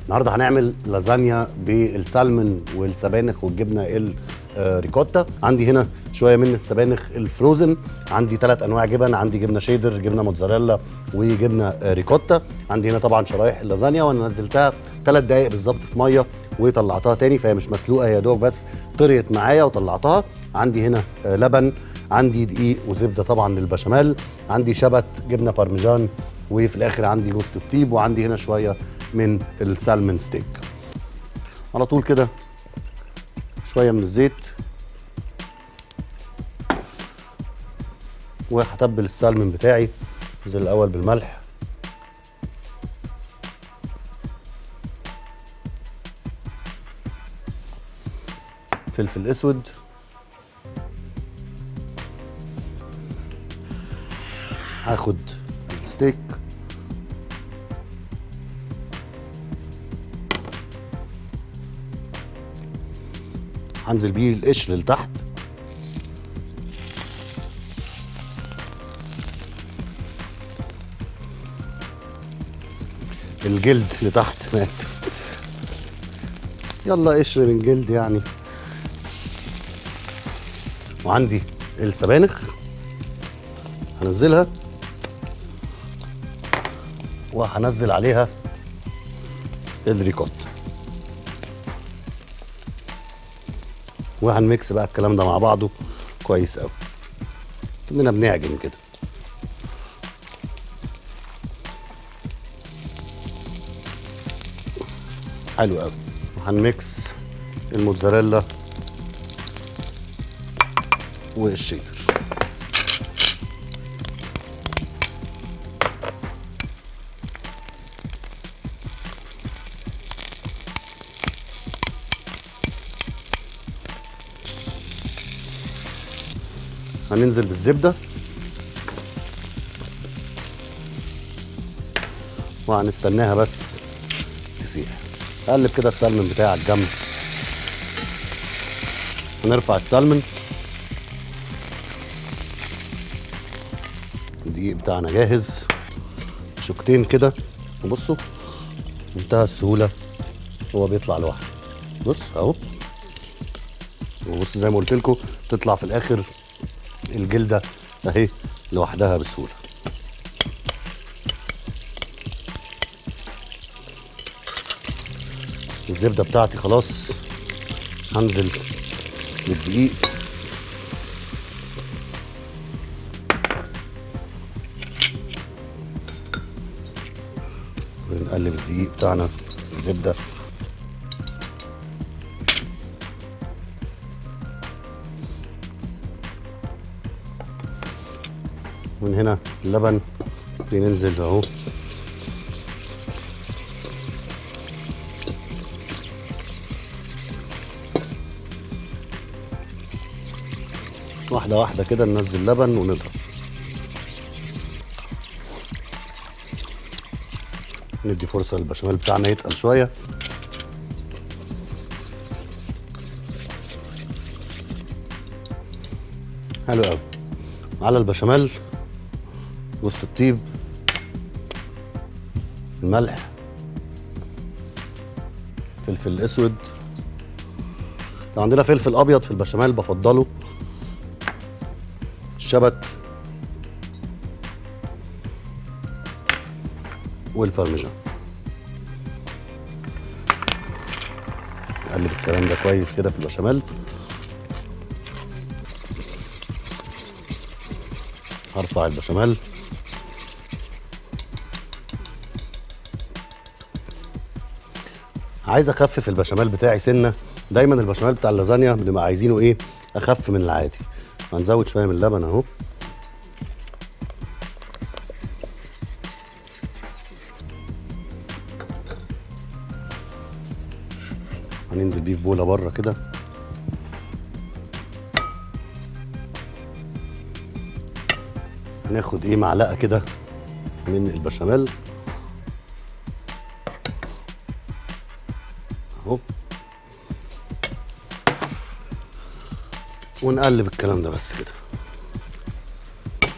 النهارده هنعمل لازانيا بالسالمون والسبانخ والجبنه الريكوتا عندي هنا شويه من السبانخ الفروزن عندي ثلاث انواع جبن عندي جبنه شيدر جبنه موتزاريلا وجبنه آه، ريكوتا عندي هنا طبعا شرايح اللازانيا وانا نزلتها ثلاث دقائق بالظبط في ميه وطلعتها تاني فهي مش مسلوقه هي دوب بس طريت معايا وطلعتها عندي هنا آه، لبن عندي دقيق وزبده طبعا للبشاميل عندي شبت جبنه بارميجان وفي الاخر عندي جوز الطيب وعندي هنا شويه من السالمون ستيك على طول كده شويه من الزيت وهتبل السالمون بتاعي انزل الاول بالملح فلفل اسود هاخد الستيك هنزل بيه القشر لتحت الجلد لتحت انا اسف يلا قشر من جلد يعني وعندي السبانخ هنزلها وهنزل عليها الريكوت وهنميكس بقى الكلام ده مع بعضه كويس قوي كأننا بنعجن كده حلو قوي وهنميكس الموتزاريلا والشيدر هننزل بالزبده وهنستناها بس تسيح قلب كده السلمون بتاعي على الجنب ونرفع السلمون الدقيق بتاعنا جاهز شوكتين كده وبصوا منتهى السهوله هو بيطلع لوحده بص اهو وبص زي ما قلت لكم تطلع في الاخر الجلده اهي لوحدها بسهوله الزبده بتاعتي خلاص هنزل بالدقيق ونقلب الدقيق بتاعنا في الزبده من هنا اللبن بننزل اهو واحدة واحدة كده ننزل لبن ونضرب ندي فرصة للبشاميل بتاعنا يتقل شوية حلو قوي على البشاميل جوز الطيب الملح فلفل اسود لو عندنا فلفل ابيض في البشاميل بفضله الشبت والبارميجان نقلب الكلام ده كويس كده في البشاميل هرفع البشاميل عايز اخفف البشاميل بتاعي سنه دايما البشاميل بتاع اللازانيا بنبقى عايزينه ايه اخف من العادي هنزود شويه من اللبن اهو هننزل بيه في بوله بره كده هناخد ايه معلقه كده من البشاميل اهو ونقلب الكلام ده بس كده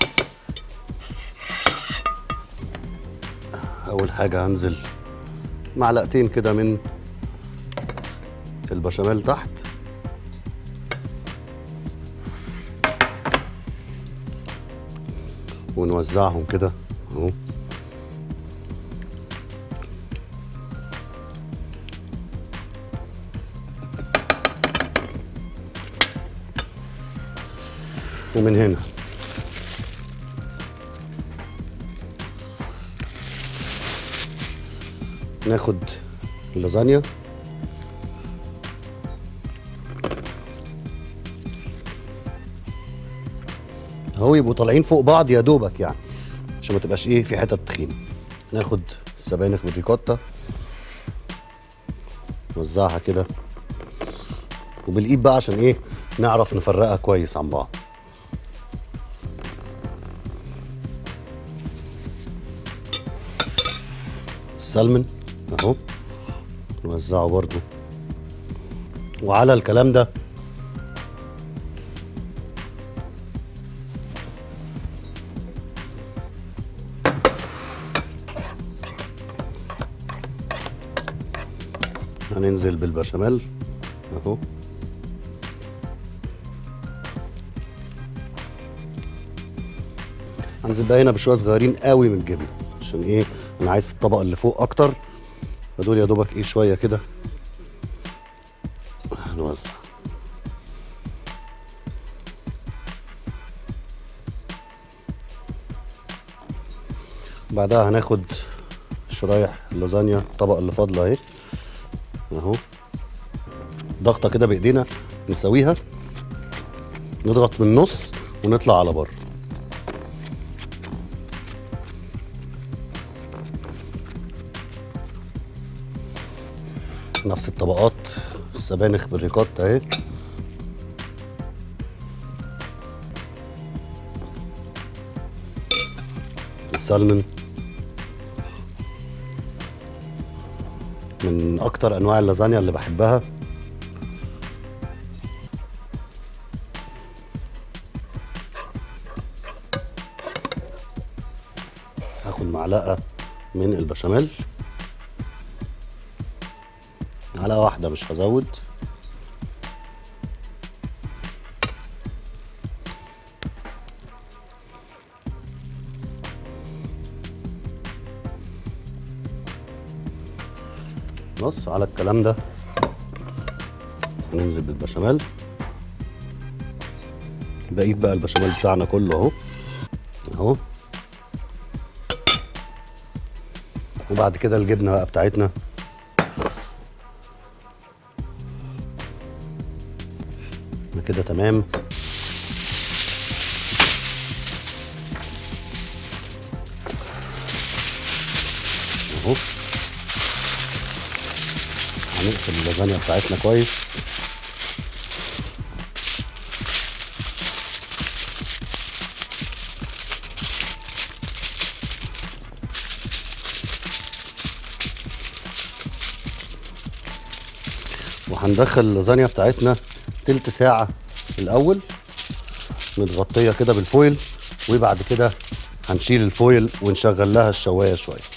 اول حاجه هنزل معلقتين كده من البشاميل تحت ونوزعهم كده اهو ومن هنا ناخد اللازانيا اهو يبقوا طالعين فوق بعض يا دوبك يعني عشان ما تبقاش ايه في حتت تخينه ناخد السبانخ بالريكوتا نوزعها كده وبالايد بقى عشان ايه نعرف نفرقها كويس عن بعض السلمون اهو نوزعه برضو وعلى الكلام ده هننزل بالبشاميل اهو هنزل بقى هنا بشويه صغيرين قوي من الجبنه عشان ايه انا عايز في الطبق اللي فوق اكتر فدول يا دوبك ايه شويه كده هنوزع بعدها هناخد شرايح اللازانيا الطبق اللي فاضله اهي اهو ضغطه كده بايدينا نسويها نضغط في النص ونطلع على بره نفس الطبقات السبانخ بالريكوتا اهي السلمون من اكتر انواع اللازانيا اللي بحبها هاخد معلقه من البشاميل معلقه واحده مش هزود بص على الكلام ده هننزل بالبشاميل بقيت بقى البشاميل بتاعنا كله اهو اهو وبعد كده الجبنه بقى بتاعتنا احنا كده تمام اهو هنقفل اللازانيا بتاعتنا كويس وهندخل اللازانيا بتاعتنا تلت ساعة الأول متغطية كده بالفويل وبعد كده هنشيل الفويل ونشغل لها الشواية شوية